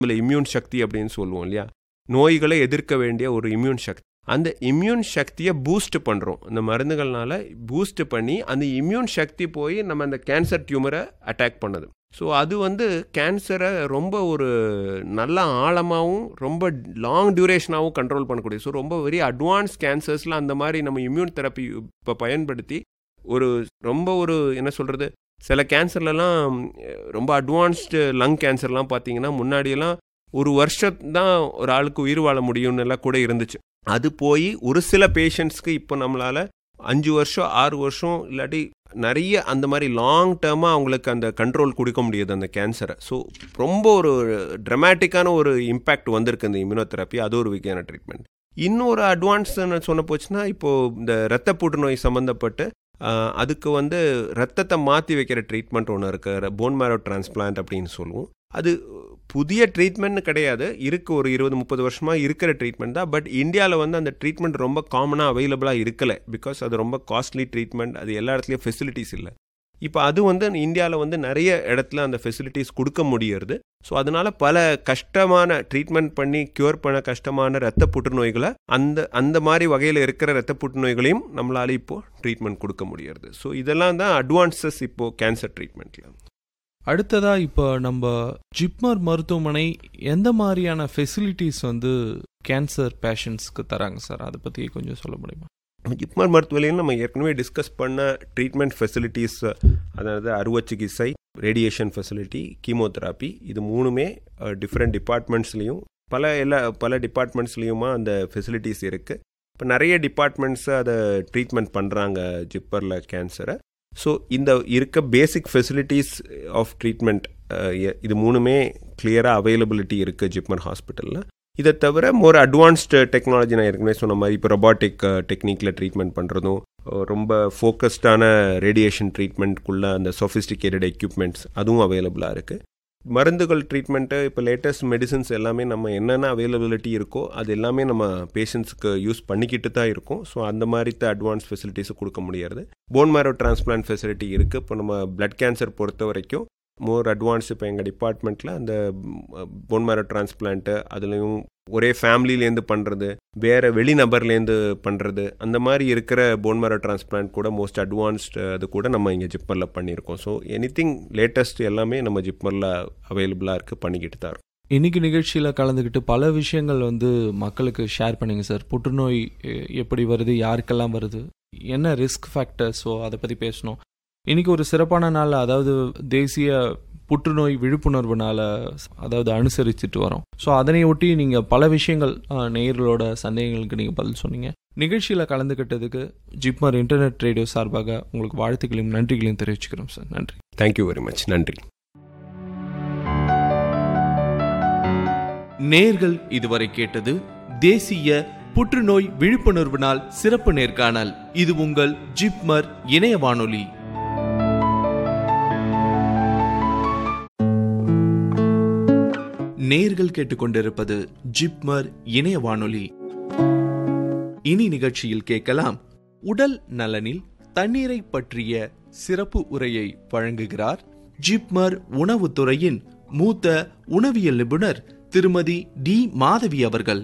இல்லை இம்யூன் சக்தி அப்படின்னு சொல்லுவோம் இல்லையா நோய்களை எதிர்க்க வேண்டிய ஒரு இம்யூன் சக்தி அந்த இம்யூன் சக்தியை பூஸ்ட் பண்ணுறோம் இந்த மருந்துகள்னால பூஸ்ட் பண்ணி அந்த இம்யூன் சக்தி போய் நம்ம அந்த கேன்சர் டியூமரை அட்டாக் பண்ணுது ஸோ அது வந்து கேன்சரை ரொம்ப ஒரு நல்ல ஆழமாகவும் ரொம்ப லாங் டியூரேஷனாகவும் கண்ட்ரோல் பண்ணக்கூடிய ஸோ ரொம்ப வெரி அட்வான்ஸ் கேன்சர்ஸில் அந்த மாதிரி நம்ம இம்யூன் தெரப்பி இப்போ பயன்படுத்தி ஒரு ரொம்ப ஒரு என்ன சொல்கிறது சில கேன்சர்லலாம் ரொம்ப அட்வான்ஸ்டு லங் கேன்சர்லாம் பார்த்தீங்கன்னா முன்னாடியெல்லாம் ஒரு வருஷம் தான் ஒரு ஆளுக்கு உயிர் வாழ முடியும்னு எல்லாம் கூட இருந்துச்சு அது போய் ஒரு சில பேஷண்ட்ஸ்க்கு இப்போ நம்மளால் அஞ்சு வருஷம் ஆறு வருஷம் இல்லாட்டி நிறைய அந்த மாதிரி லாங் டேர்மாக அவங்களுக்கு அந்த கண்ட்ரோல் கொடுக்க முடியுது அந்த கேன்சரை ஸோ ரொம்ப ஒரு ட்ரமேட்டிக்கான ஒரு இம்பேக்ட் வந்திருக்கு இந்த இம்யூனோதெரப்பி அது ஒரு வகையான ட்ரீட்மெண்ட் இன்னொரு அட்வான்ஸ் சொன்ன போச்சுன்னா இப்போது இந்த ரத்த புற்றுநோய் சம்மந்தப்பட்டு அதுக்கு வந்து ரத்தத்தை மாற்றி வைக்கிற ட்ரீட்மெண்ட் ஒன்று இருக்குது போன் மேரோ டிரான்ஸ்பிளான்ட் அப்படின்னு சொல்லுவோம் அது புதிய ட்ரீட்மெண்ட்னு கிடையாது இருக்குது ஒரு இருபது முப்பது வருஷமாக இருக்கிற ட்ரீட்மெண்ட் தான் பட் இந்தியாவில் வந்து அந்த ட்ரீட்மெண்ட் ரொம்ப காமனாக அவைலபிளாக இருக்கலை பிகாஸ் அது ரொம்ப காஸ்ட்லி ட்ரீட்மெண்ட் அது எல்லா இடத்துலையும் ஃபெசிலிட்டிஸ் இல்லை இப்போ அது வந்து இந்தியாவில் வந்து நிறைய இடத்துல அந்த ஃபெசிலிட்டிஸ் கொடுக்க முடியறது ஸோ அதனால் பல கஷ்டமான ட்ரீட்மெண்ட் பண்ணி க்யூர் பண்ண கஷ்டமான ரத்த புற்றுநோய்களை அந்த அந்த மாதிரி வகையில் இருக்கிற ரத்த புற்றுநோய்களையும் நம்மளால் இப்போது ட்ரீட்மெண்ட் கொடுக்க முடியறது ஸோ இதெல்லாம் தான் அட்வான்சஸ் இப்போது கேன்சர் ட்ரீட்மெண்ட்டில் அடுத்ததா இப்போ நம்ம ஜிப்மர் மருத்துவமனை எந்த மாதிரியான ஃபெசிலிட்டிஸ் வந்து கேன்சர் பேஷண்ட்ஸ்க்கு தராங்க சார் அதை பற்றி கொஞ்சம் சொல்ல முடியுமா ஜிப்மர் மருத்துவமனையில் நம்ம ஏற்கனவே டிஸ்கஸ் பண்ண ட்ரீட்மெண்ட் ஃபெசிலிட்டிஸ் அதாவது அறுவை சிகிச்சை ரேடியேஷன் ஃபெசிலிட்டி கீமோதெராப்பி இது மூணுமே டிஃப்ரெண்ட் டிபார்ட்மெண்ட்ஸ்லேயும் பல எல்லா பல டிபார்ட்மெண்ட்ஸ்லேயுமா அந்த ஃபெசிலிட்டிஸ் இருக்குது இப்போ நிறைய டிபார்ட்மெண்ட்ஸ் அதை ட்ரீட்மெண்ட் பண்ணுறாங்க ஜிப்பரில் கேன்சரை ஸோ இந்த இருக்க பேசிக் ஃபெசிலிட்டிஸ் ஆஃப் ட்ரீட்மெண்ட் இது மூணுமே கிளியராக அவைலபிலிட்டி இருக்குது ஜிப்மர் ஹாஸ்பிட்டலில் இதை தவிர மோர் அட்வான்ஸ்டு டெக்னாலஜி நான் ஏற்கனவே சொன்ன மாதிரி இப்போ ரொபாட்டிக் டெக்னிக்கில் ட்ரீட்மெண்ட் பண்ணுறதும் ரொம்ப ஃபோக்கஸ்டான ரேடியேஷன் ட்ரீட்மெண்ட்குள்ளே அந்த சொஃபிஸ்டிகேட்டட் எக்யூப்மெண்ட்ஸ் அதுவும் அவைலபிளாக இருக்குது மருந்துகள் ட்ரீட்மெண்ட்டு இப்போ லேட்டஸ்ட் மெடிசன்ஸ் எல்லாமே நம்ம என்னென்ன அவைலபிலிட்டி இருக்கோ அது எல்லாமே நம்ம பேஷண்ட்ஸுக்கு யூஸ் பண்ணிக்கிட்டு தான் இருக்கும் ஸோ அந்த மாதிரி தான் அட்வான்ஸ் ஃபெசிலிட்டிஸை கொடுக்க முடியாது போன் மேரோ டிரான்ஸ்பிளான்ட் ஃபெசிலிட்டி இருக்குது இப்போ நம்ம பிளட் கேன்சர் பொறுத்த வரைக்கும் மோர் அட்வான்ஸ் இப்போ எங்கள் டிபார்ட்மெண்ட்டில் அந்த போன் மேரோ டிரான்ஸ்பிளான்ட்டு அதுலேயும் ஒரே ஃபேமிலிலேருந்து பண்ணுறது வேறு வெளிநபர்லேருந்து பண்ணுறது அந்த மாதிரி இருக்கிற போன் மேரோ டிரான்ஸ்பிளான்ட் கூட மோஸ்ட் அட்வான்ஸ்டு அது கூட நம்ம இங்கே ஜிப்மரில் பண்ணியிருக்கோம் ஸோ எனி திங் லேட்டஸ்ட் எல்லாமே நம்ம ஜிப்மரில் அவைலபிளாக இருக்குது பண்ணிக்கிட்டு தான் இருக்கும் இன்னைக்கு நிகழ்ச்சியில் கலந்துக்கிட்டு பல விஷயங்கள் வந்து மக்களுக்கு ஷேர் பண்ணுங்க சார் புற்றுநோய் எப்படி வருது யாருக்கெல்லாம் வருது என்ன ரிஸ்க் ஃபேக்டர்ஸோ அதை பற்றி பேசணும் இன்னைக்கு ஒரு சிறப்பான நாள் அதாவது தேசிய புற்றுநோய் விழிப்புணர்வுனால அதாவது அனுசரிச்சுட்டு வரோம் ஸோ அதனை ஒட்டி நீங்கள் பல விஷயங்கள் நேயர்களோட சந்தேகங்களுக்கு நீங்கள் பதில் சொன்னீங்க நிகழ்ச்சியில் கலந்துக்கிட்டதுக்கு ஜிப்மர் இன்டர்நெட் ரேடியோ சார்பாக உங்களுக்கு வாழ்த்துக்களையும் நன்றிகளையும் தெரிவிச்சுக்கிறோம் சார் நன்றி தேங்க்யூ வெரி மச் நன்றி நேர்கள் இதுவரை கேட்டது தேசிய புற்றுநோய் விழிப்புணர்வு நாள் சிறப்பு நேர்காணல் இது உங்கள் ஜிப்மர் இணைய வானொலி நேர்கள் கேட்டுக்கொண்டிருப்பது ஜிப்மர் இணைய வானொலி இனி நிகழ்ச்சியில் கேட்கலாம் உடல் நலனில் தண்ணீரை பற்றிய சிறப்பு உரையை வழங்குகிறார் ஜிப்மர் உணவுத்துறையின் மூத்த உணவியல் நிபுணர் திருமதி டி மாதவி அவர்கள்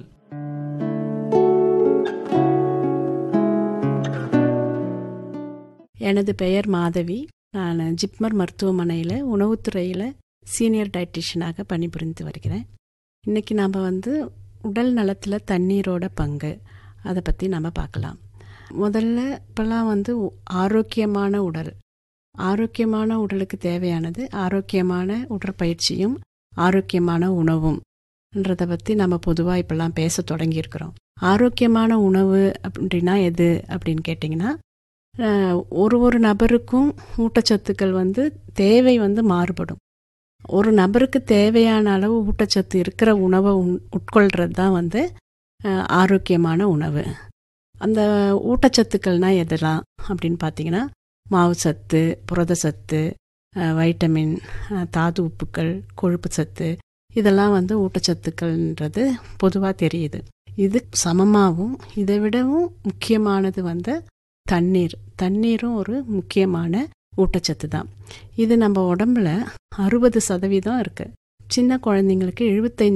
எனது பெயர் மாதவி நான் ஜிப்மர் மருத்துவமனையில் உணவுத்துறையில் சீனியர் டயட்டிஷியனாக பணிபுரிந்து வருகிறேன் இன்றைக்கி நாம் வந்து உடல் நலத்தில் தண்ணீரோட பங்கு அதை பற்றி நம்ம பார்க்கலாம் முதல்ல இப்போல்லாம் வந்து ஆரோக்கியமான உடல் ஆரோக்கியமான உடலுக்கு தேவையானது ஆரோக்கியமான உடற்பயிற்சியும் ஆரோக்கியமான உணவும் ன்றதை பற்றி நம்ம பொதுவாக இப்போல்லாம் பேச தொடங்கியிருக்கிறோம் ஆரோக்கியமான உணவு அப்படின்னா எது அப்படின்னு கேட்டிங்கன்னா ஒரு ஒரு நபருக்கும் ஊட்டச்சத்துக்கள் வந்து தேவை வந்து மாறுபடும் ஒரு நபருக்கு தேவையான அளவு ஊட்டச்சத்து இருக்கிற உணவை உட்கொள்கிறது தான் வந்து ஆரோக்கியமான உணவு அந்த ஊட்டச்சத்துக்கள்னால் எதெல்லாம் அப்படின்னு பார்த்தீங்கன்னா மாவு சத்து புரத சத்து வைட்டமின் தாது உப்புக்கள் கொழுப்பு சத்து இதெல்லாம் வந்து ஊட்டச்சத்துக்கள்ன்றது பொதுவாக தெரியுது இது சமமாகவும் இதை விடவும் முக்கியமானது வந்து தண்ணீர் தண்ணீரும் ஒரு முக்கியமான ஊட்டச்சத்து தான் இது நம்ம உடம்புல அறுபது சதவீதம் இருக்குது சின்ன குழந்தைங்களுக்கு எழுபத்தைந்து